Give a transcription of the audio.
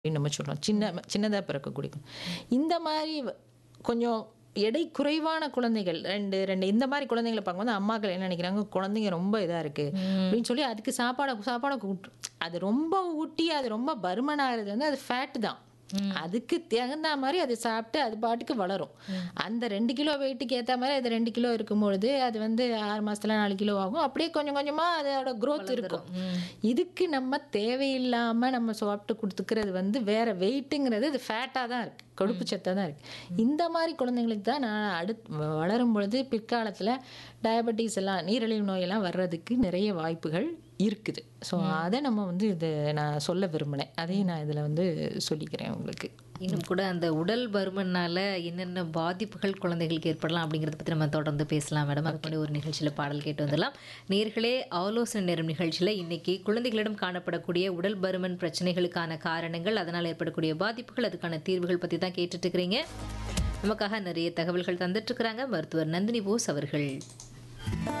அப்படின்னு நம்ம சொல்றோம் சின்ன சின்னதாக பிறக்கக்கூடிய குழந்தை. இந்த மாதிரி வ- கொஞ்சம் எடை குறைவான குழந்தைகள் ரெண்டு ரெண்டு இந்த மாதிரி குழந்தைங்களை பார்க்கும்போது அம்மாக்கள் என்ன நினைக்கிறாங்க குழந்தைங்க ரொம்ப இதாக இருக்கு அப்படின்னு சொல்லி அதுக்கு சாப்பாடை சாப்பாடை ஊட்டு அது ரொம்ப ஊட்டி அது ரொம்ப பருமன் ஆகுறது வந்து அது ஃபேட் தான் அதுக்கு தகுந்த மாதிரி அது சாப்பிட்டு அது பாட்டுக்கு வளரும் அந்த ரெண்டு கிலோ வெயிட்டுக்கு ஏற்ற மாதிரி அது ரெண்டு கிலோ இருக்கும்பொழுது அது வந்து ஆறு மாசத்துல நாலு கிலோ ஆகும் அப்படியே கொஞ்சம் கொஞ்சமா அதோட growth இருக்கும் இதுக்கு நம்ம தேவையில்லாம நம்ம சாப்பிட்டு கொடுத்துக்கிறது வந்து வேற வெயிட்டுங்கிறது அது ஃபேட்டாக தான் இருக்கு கொழுப்பு சத்தாக தான் இருக்கு இந்த மாதிரி குழந்தைங்களுக்கு தான் நான் அடுத்து வளரும் பொழுது பிற்காலத்தில் டயபெட்டிஸ் எல்லாம் நீரிழிவு நோயெல்லாம் வர்றதுக்கு நிறைய வாய்ப்புகள் இருக்குது ஸோ அதை நம்ம வந்து இது நான் சொல்ல விரும்பினேன் அதையும் நான் இதில் வந்து சொல்லிக்கிறேன் உங்களுக்கு இன்னும் கூட அந்த உடல் பருமனால என்னென்ன பாதிப்புகள் குழந்தைகளுக்கு ஏற்படலாம் அப்படிங்கிறத பற்றி நம்ம தொடர்ந்து பேசலாம் மேடம் அதுக்கு முன்னாடி ஒரு நிகழ்ச்சியில் பாடல் கேட்டு வந்துடலாம் நேர்களே ஆலோசனை நேரம் நிகழ்ச்சியில் இன்னைக்கு குழந்தைகளிடம் காணப்படக்கூடிய உடல் பருமன் பிரச்சனைகளுக்கான காரணங்கள் அதனால் ஏற்படக்கூடிய பாதிப்புகள் அதுக்கான தீர்வுகள் பற்றி தான் கேட்டுட்டு இருக்கிறீங்க நமக்காக நிறைய தகவல்கள் தந்துட்டு இருக்கிறாங்க மருத்துவர் நந்தினி போஸ் அவர்கள்